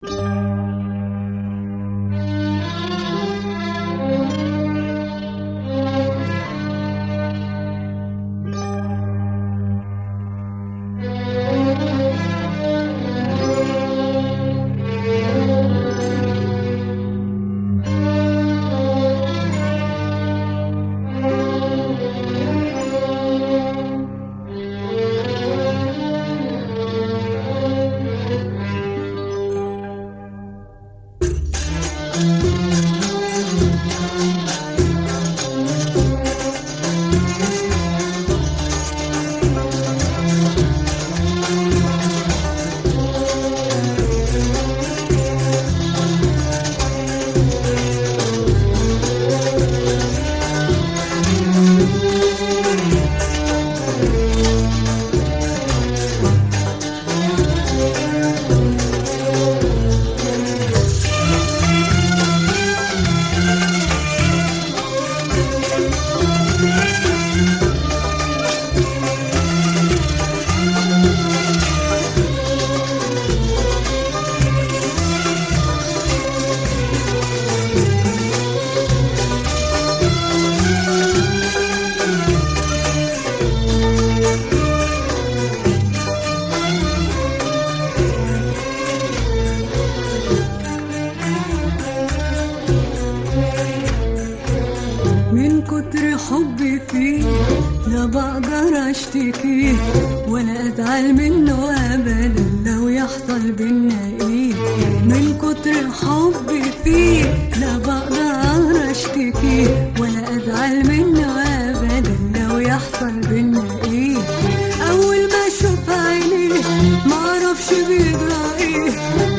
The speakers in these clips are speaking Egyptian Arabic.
من كتر حبي فيه لا بقدر اشتكيه ولا ازعل منه ابدا لو يحصل بينا ايه من كتر حبي فيه لا بقدر اشتكيه ولا ازعل منه ابدا لو يحصل بينا ايه اول ما اشوف عينيه ما اعرفش بيجرى ايه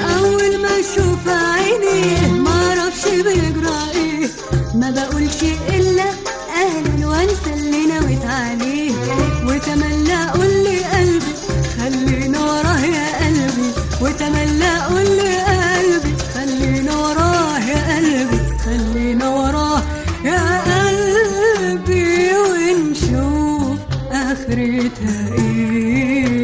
اول ما اشوف عينيه ما اعرفش بيجرى ايه ما بقولش الا اهلا وانسى اللي نويت عليه وتملى اقول لي قلبي خلينا وراه يا قلبي وتملى اقول لي قلبي خلينا وراه يا قلبي خلينا وراه يا قلبي ونشوف اخرتها ايه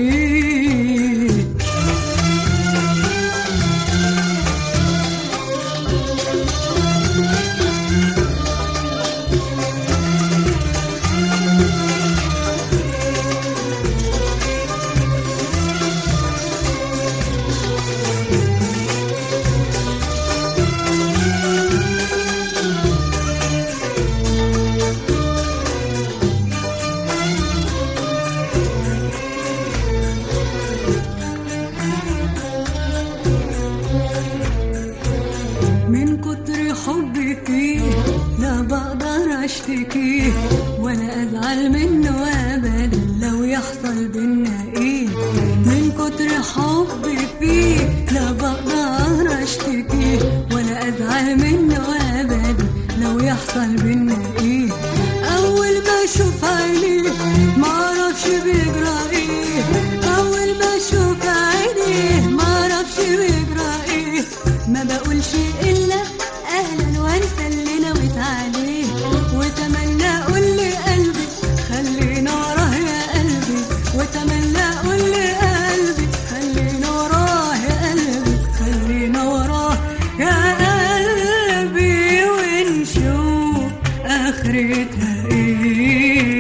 من كتر حبي فيه لا بقدر اشتكيه ولا ازعل منه ابدا لو يحصل بينا ايه من كتر حبي فيه لا بقدر اشتكيه ولا ازعل منه ابدا لو يحصل بينا ايه اول ما اشوف عينيه ما اعرفش بيجرى ايه اول ما اشوف عينيه ما اعرفش بيجرى ايه ما بقولش الا اهلا وانسى اللي نويت عليه وتمنى اقول لي قلبي خلينا وراه يا قلبي وتمنى اقول لي قلبي خلينا وراه يا قلبي خلينا وراه يا قلبي ونشوف اخرتها ايه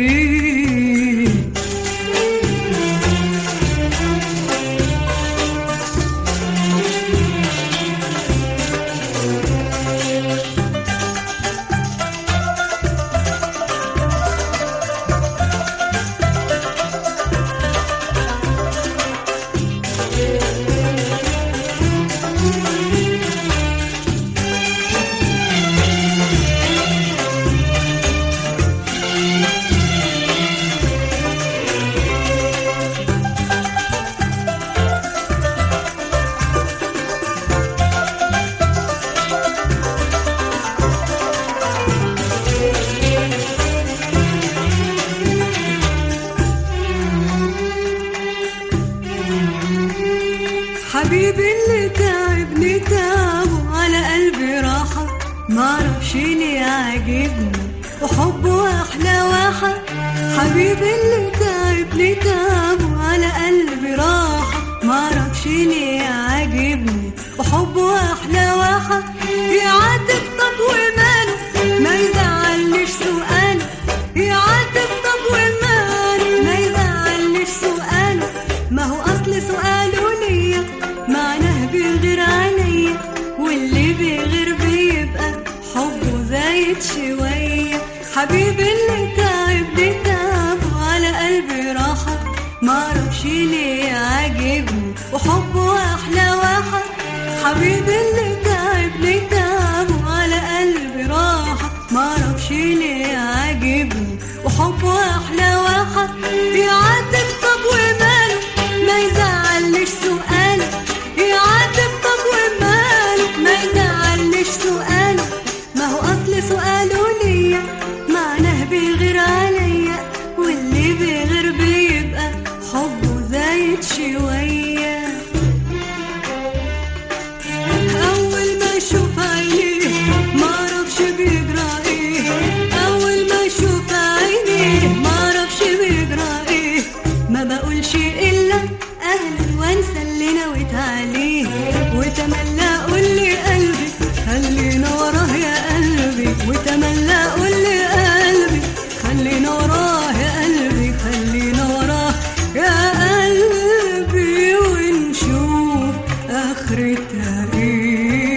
حبيبي اللي تعبني تعبه على قلبي راحة معرفش ليه عاجبني وحبه أحلى واحة حبيبي اللي تعبني تعبه على قلبي راحة معرفش ليه عاجبني وحبه شوية حبيبي اللي تعبني تعب وعلى قلبي راحة معرفش ليه عاجبني وحبه أحلى واحد حبيبي اللي تعبني تعب وعلى قلبي راحة معرفش ليه عاجبني وحبه أحلى واحد يعاتب طب وماله ما يزعلش سؤاله يعاتب طب وماله ما يزعلش سؤاله ما هو أصل سؤاله ليا معناه بيغير عليا واللي بيغير بيبقى حبه زايد شويه أول ما أشوف عينيه معرفش بيجرى إيه أول ما أشوف عينيه معرفش بيجرى إيه ما بقولش إلا أهلا وأنسى اللي نويت عليه وتملى أقول لي قلبي خلينا وراه يا قلبي وتملى أقول لي قلبي خلينا وراه يا قلبي خلينا وراه يا قلبي ونشوف آخرتها إيه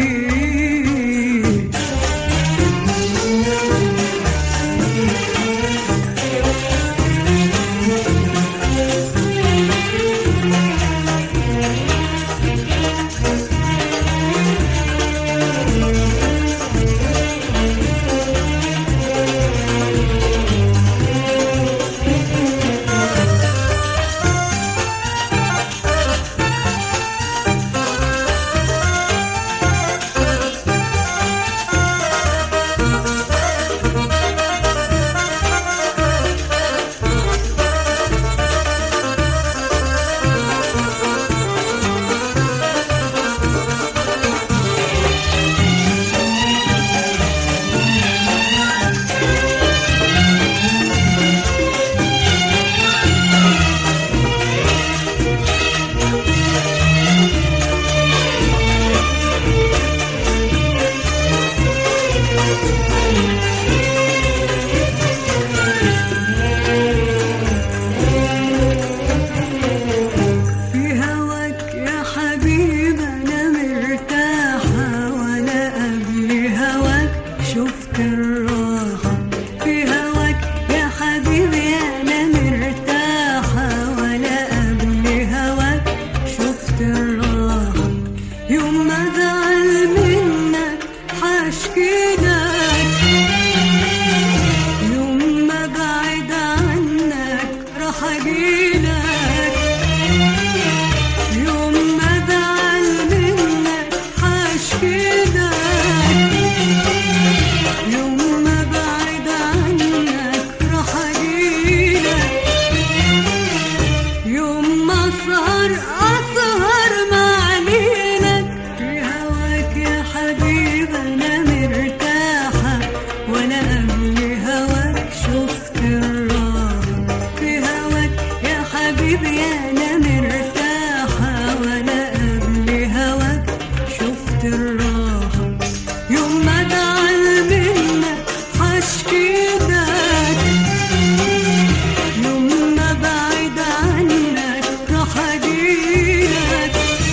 في هواك يا حبيب انا مرتاحة ولا قبل هواك شفت الراحة في هواك يا حبيبي انا مرتاحة ولا قبل هواك شفت الراحة يوم ما زعل منك حاشكي لك يوم ما بعد عنك راح اجيلك يوم ما زعل منك حاشكيلك يوم ما بعد عنك راح اجيلك يوم ما اسهر اسهر مع ليلك في هواك يا حبيب انا مرتاحة وانا قبل هواك شفت الراحة في هواك يا حبيبي انا مرتاحة وانا قبل هواك شفت الراحة يوم ما زعل منك حاشكيلك يوم ما بعد عنك راح اجيلك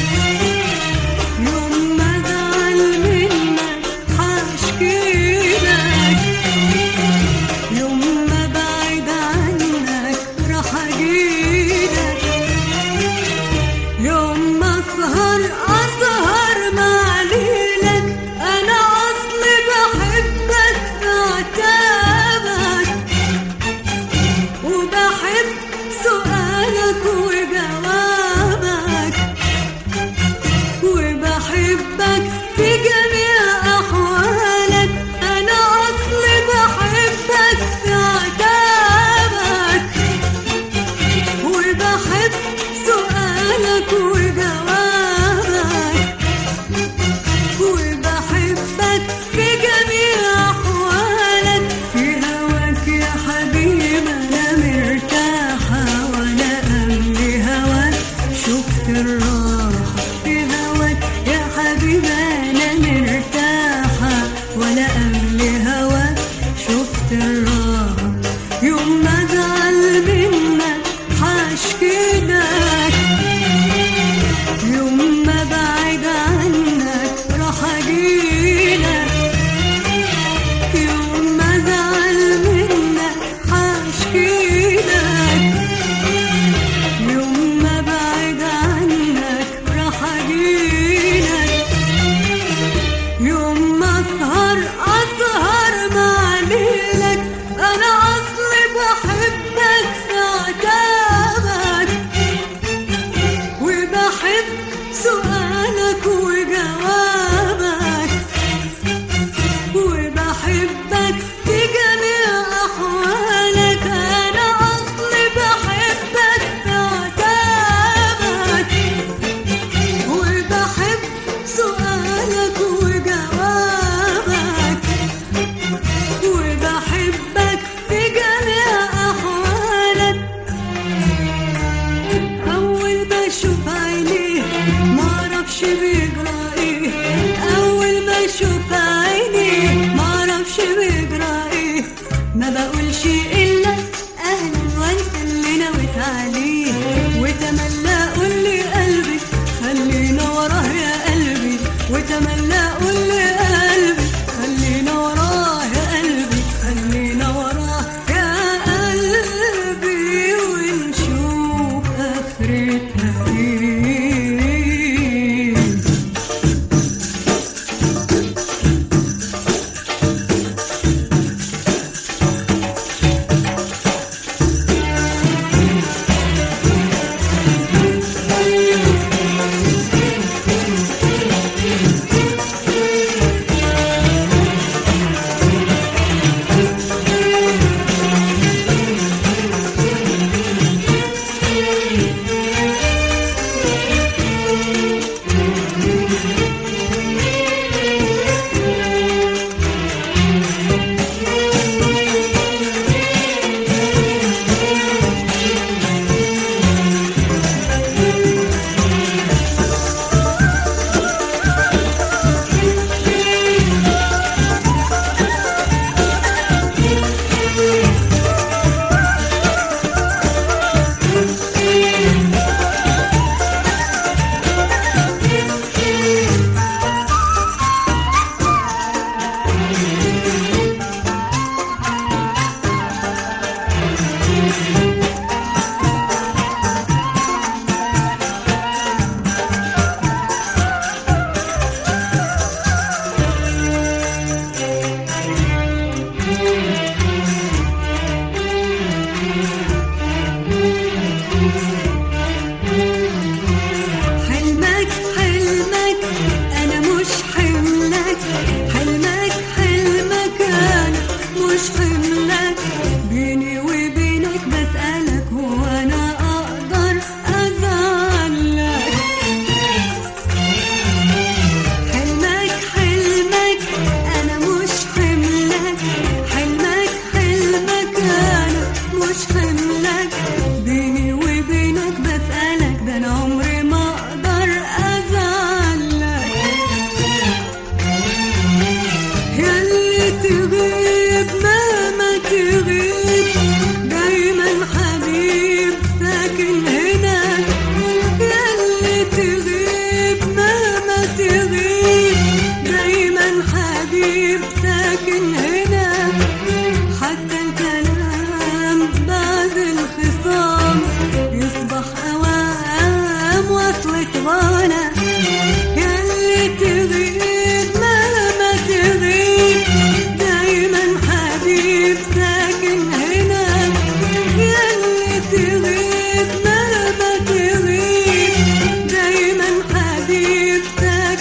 يوم ما زعل منك حاشكيلك يوم ما بعد عنك راح اجيلك يوم ما اسهر اسهر مع ليلك انا اصلي بحبك بعتابك وبحب سؤالك وجوابك وبحبك في جميع أحوالك أنا أصلي بحبك في عتابك وبحب سؤالك وجوابك وبحبك في جميع أحوالك في هواك يا حبيبي أنا مرتاحة وأنا قبل هواك شفت الراحة في هواك يا حبيبي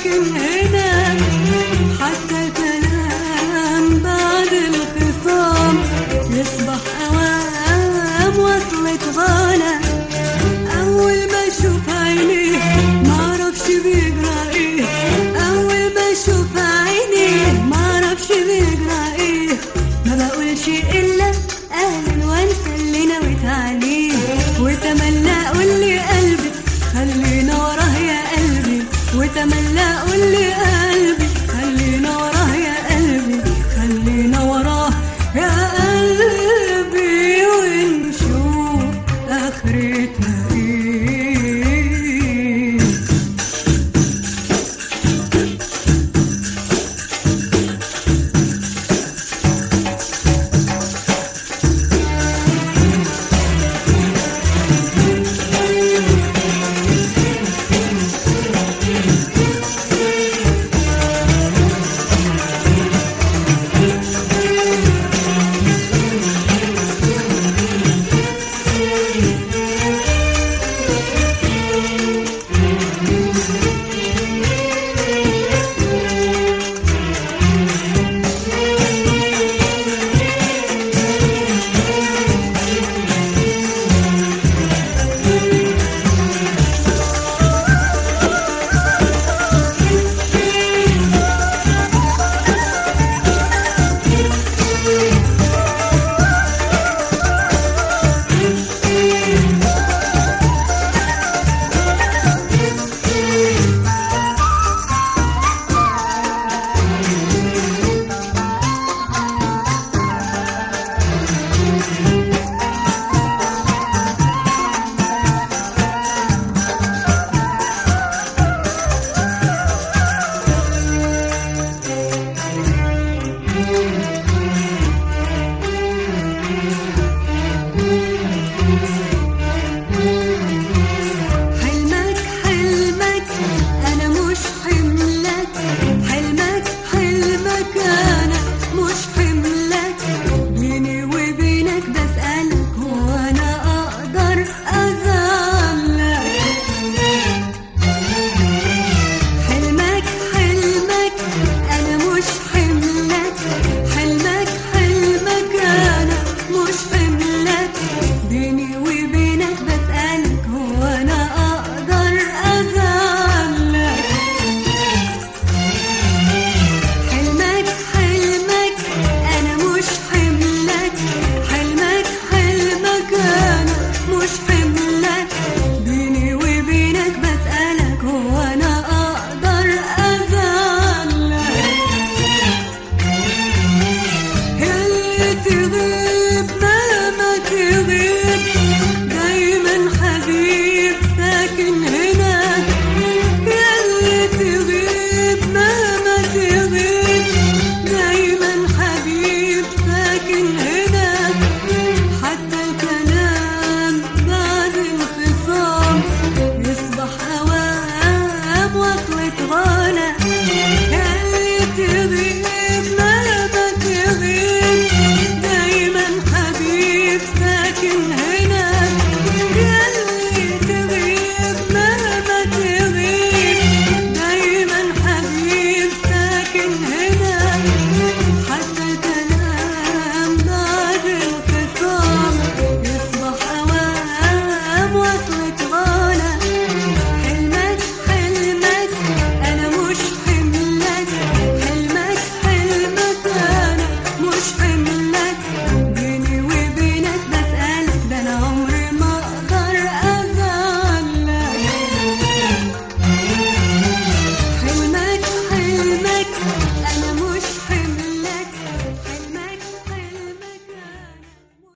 ساكن هنا حتى كلام بعد الخصام يصبح أوام وصلت غانا أول ما أشوف عينيه معرفش بيجرى إيه أول ما أشوف عينيه معرفش بيجرى إيه ما بقولش إلا أهلا وأنسى اللي نويت عليه وتملى أقول لي قلبي خلينا وراه يا قلبي وتملى أقول لي قلبي خلينا وراه